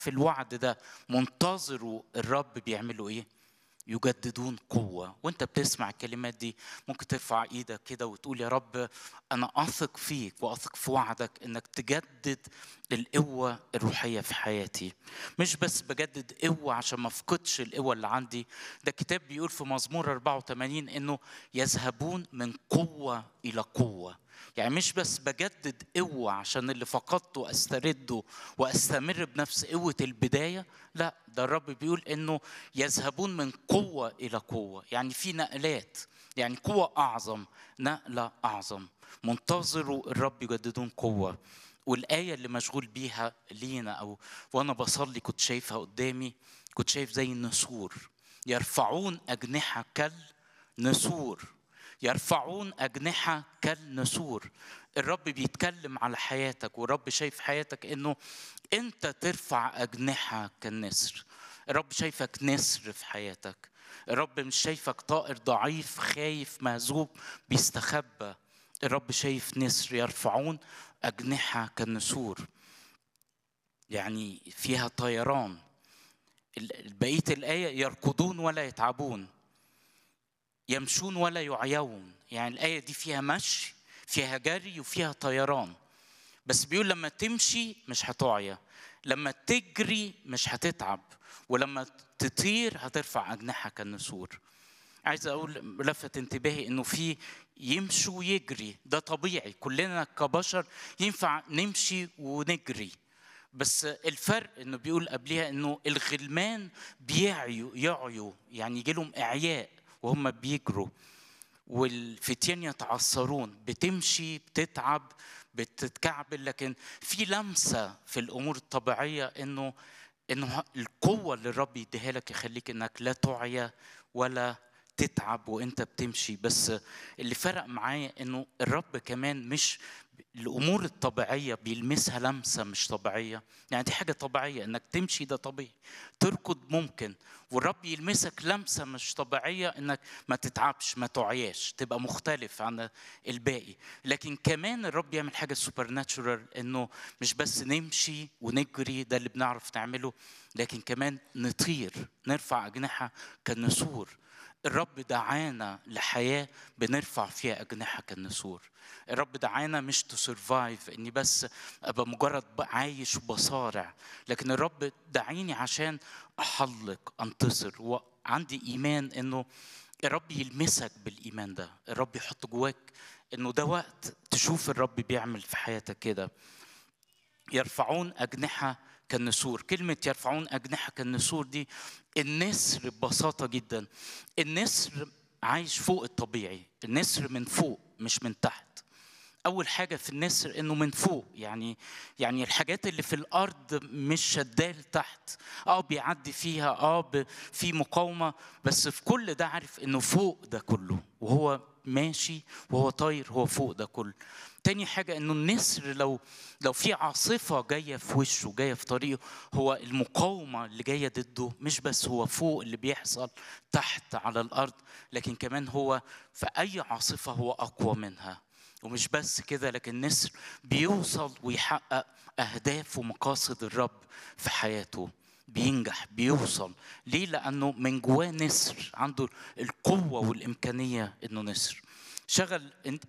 في الوعد ده منتظروا الرب بيعملوا ايه يجددون قوة وانت بتسمع الكلمات دي ممكن ترفع ايدك كده وتقول يا رب انا اثق فيك واثق في وعدك انك تجدد القوة الروحية في حياتي مش بس بجدد قوة عشان ما افقدش القوة اللي عندي ده الكتاب بيقول في مزمور 84 انه يذهبون من قوة الى قوة يعني مش بس بجدد قوة عشان اللي فقدته استرده واستمر بنفس قوة البداية لا ده الرب بيقول انه يذهبون من قوة الى قوة يعني في نقلات يعني قوة اعظم نقلة اعظم منتظروا الرب يجددون قوة والآية اللي مشغول بيها لينا أو وأنا بصلي كنت شايفها قدامي كنت شايف زي النسور يرفعون أجنحة كالنسور يرفعون أجنحة كالنسور الرب بيتكلم على حياتك والرب شايف حياتك إنه أنت ترفع أجنحة كالنسر الرب شايفك نسر في حياتك الرب مش شايفك طائر ضعيف خايف مهزوب بيستخبى الرب شايف نسر يرفعون أجنحة كالنسور يعني فيها طيران بقية الآية يركضون ولا يتعبون يمشون ولا يعيون يعني الآية دي فيها مشي فيها جري وفيها طيران بس بيقول لما تمشي مش هتعيا لما تجري مش هتتعب ولما تطير هترفع أجنحة كالنسور عايز اقول لفت انتباهي انه في يمشي ويجري ده طبيعي كلنا كبشر ينفع نمشي ونجري بس الفرق انه بيقول قبلها انه الغلمان بيعيوا يعيوا يعني يجي لهم اعياء وهم بيجروا والفتيان يتعثرون بتمشي بتتعب بتتكعبل لكن في لمسه في الامور الطبيعيه انه انه القوه اللي الرب يديها لك يخليك انك لا تعيا ولا تتعب وانت بتمشي بس اللي فرق معايا انه الرب كمان مش الامور الطبيعيه بيلمسها لمسه مش طبيعيه يعني دي حاجه طبيعيه انك تمشي ده طبيعي تركض ممكن والرب يلمسك لمسه مش طبيعيه انك ما تتعبش ما تعياش تبقى مختلف عن الباقي لكن كمان الرب يعمل حاجه سوبر ناتشورال انه مش بس نمشي ونجري ده اللي بنعرف نعمله لكن كمان نطير نرفع اجنحه كالنسور الرب دعانا لحياة بنرفع فيها أجنحة كالنسور الرب دعانا مش تو سرفايف اني بس ابقى مجرد عايش وبصارع لكن الرب دعيني عشان احلق انتصر وعندي ايمان انه الرب يلمسك بالايمان ده الرب يحط جواك انه ده وقت تشوف الرب بيعمل في حياتك كده يرفعون اجنحه كالنسور كلمة يرفعون أجنحة كالنسور دي النسر ببساطة جدا النسر عايش فوق الطبيعي النسر من فوق مش من تحت اول حاجه في النسر انه من فوق يعني يعني الحاجات اللي في الارض مش شداه لتحت اه بيعدي فيها اه في مقاومه بس في كل ده عارف انه فوق ده كله وهو ماشي وهو طاير هو فوق ده كله تاني حاجة إنه النسر لو لو في عاصفة جاية في وشه جاية في طريقه هو المقاومة اللي جاية ضده مش بس هو فوق اللي بيحصل تحت على الأرض لكن كمان هو في أي عاصفة هو أقوى منها ومش بس كده لكن النسر بيوصل ويحقق أهداف ومقاصد الرب في حياته بينجح بيوصل ليه لأنه من جواه نسر عنده القوة والإمكانية إنه نسر شغل انت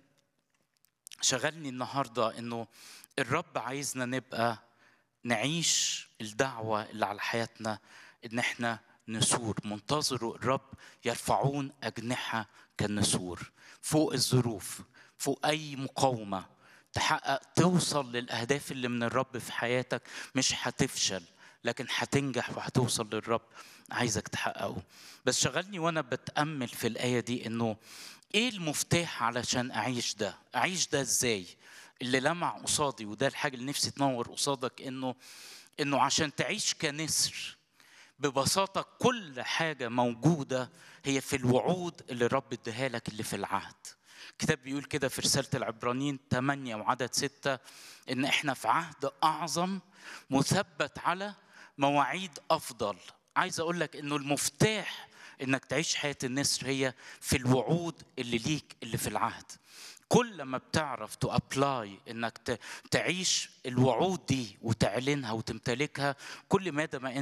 شغلني النهارده انه الرب عايزنا نبقى نعيش الدعوه اللي على حياتنا ان احنا نسور منتظروا الرب يرفعون اجنحه كالنسور فوق الظروف فوق اي مقاومه تحقق توصل للاهداف اللي من الرب في حياتك مش هتفشل لكن هتنجح وهتوصل للرب عايزك تحققه بس شغلني وانا بتامل في الايه دي انه ايه المفتاح علشان اعيش ده اعيش ده ازاي اللي لمع قصادي وده الحاجه اللي نفسي تنور قصادك انه انه عشان تعيش كنسر ببساطه كل حاجه موجوده هي في الوعود اللي الرب اداها لك اللي في العهد الكتاب بيقول كده في رسالة العبرانيين 8 وعدد 6 إن إحنا في عهد أعظم مثبت على مواعيد أفضل عايز أقول لك إنه المفتاح انك تعيش حياه النسر هي في الوعود اللي ليك اللي في العهد كل ما بتعرف تو ابلاي انك تعيش الوعود دي وتعلنها وتمتلكها كل ما ده ما